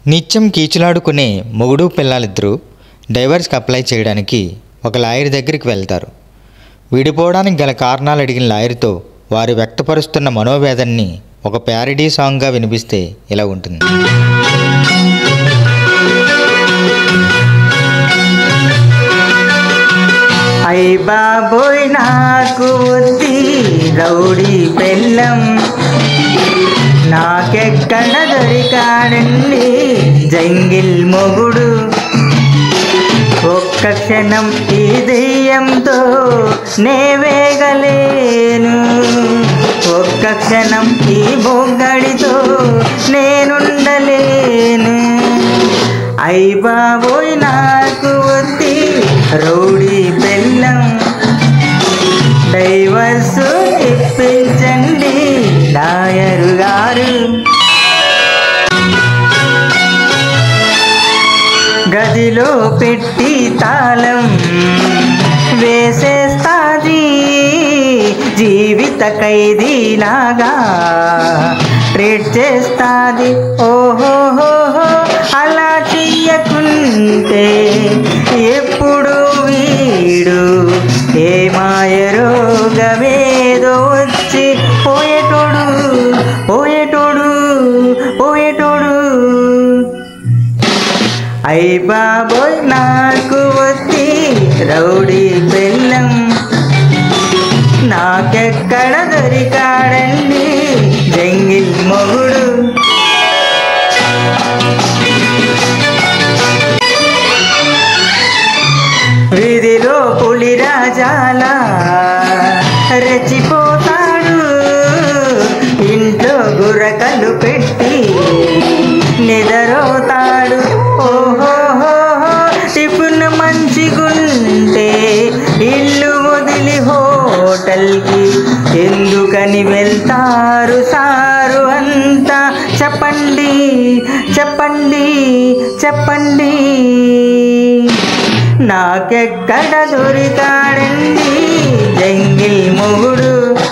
నిత్యం కీచులాడుకునే మొగుడు పిల్లలిద్దరూ డైవర్స్కి అప్లై చేయడానికి ఒక లాయర్ దగ్గరికి వెళ్తారు విడిపోవడానికి గల కారణాలు అడిగిన లాయర్తో వారు వ్యక్తపరుస్తున్న మనోవేదనని ఒక ప్యారడీ సాంగ్గా వినిపిస్తే ఇలా ఉంటుంది అయ్ బాబోయ్ నాకు వద్ది రౌడీ పెళ్ళం నాకెక్కడ దొరికాడండి జంగిల్ మొగుడు ఒక్క క్షణం ఈ దెయ్యంతో నే వేగలేను ఒక్క క్షణం ఈ బొగ్గడితో నేనుండలేను అయ్ బాబోయ్ నాకు వద్ది రౌడీ బెల్లం డైవర్స్ ఇప్పించండి లాయరు గారు గదిలో పెట్టి తాళం వేసేస్తాది జీవిత ఖైదీలాగా ట్రీట్ చేస్తాది ఓహోహోహో అలా చెయ్యకుంటే ఎప్పుడు వీడు ఏ మాయ రోగమేదో వచ్చి పోయేటోడు పోయేటోడు పోయేటోడు అయ్ బాబోయ్ నాకు వచ్చి రౌడీ బెల్లం నాకెక్కడ దొరికాడండి జంగిల్ మొగుడు వీధిలో పులి రాజాల రెచ్చిపోతాడు ఇంట్లో గుర్రకలు పెట్టి నిదరోతాడు ఓహోహో టిఫిన్ మంచిగుంటే ఇల్లు వదిలి హోటల్కి ఎందుకని వెళ్తారు సారు అంతా చెప్పండి చెప్పండి చెప్పండి నాకెక్కడ దొరికాడండి జంగిల్ మొగుడు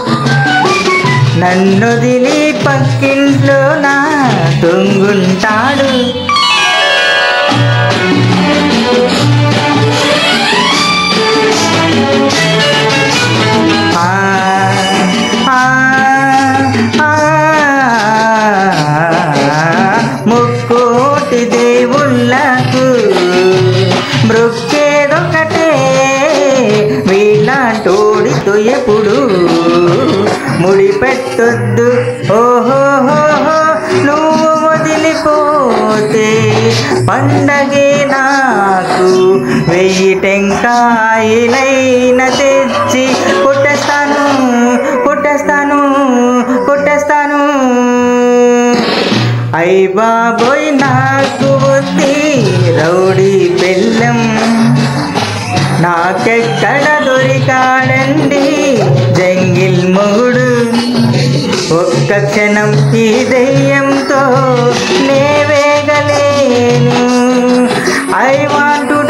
నన్నొదిలి పక్కింట్లో నా దొంగుంటాడు ఆ, ఆ, ఆ, ముక్కోటి దేవుళ్ళకు మృక్కేదొకటే వీళ్ళంటోడితో ఎప్పుడు ముడి పెట్టొద్దు ఓహోహోహో నువ్వు వదిలిపోతే పండగే నాకు వెయ్యి టెంకాయలైన తెచ్చి కొట్టేస్తాను కొట్టేస్తాను కొట్టేస్తాను అయ్ బాబోయ్ నాకు వద్ది రౌడీ బెల్లం నాకెక్కడ దొరికాడండి జంగిల్ మొగుడు ఒక్క క్షణం ఈ దెయ్యంతో నే వేగలేను ఐ వాంట్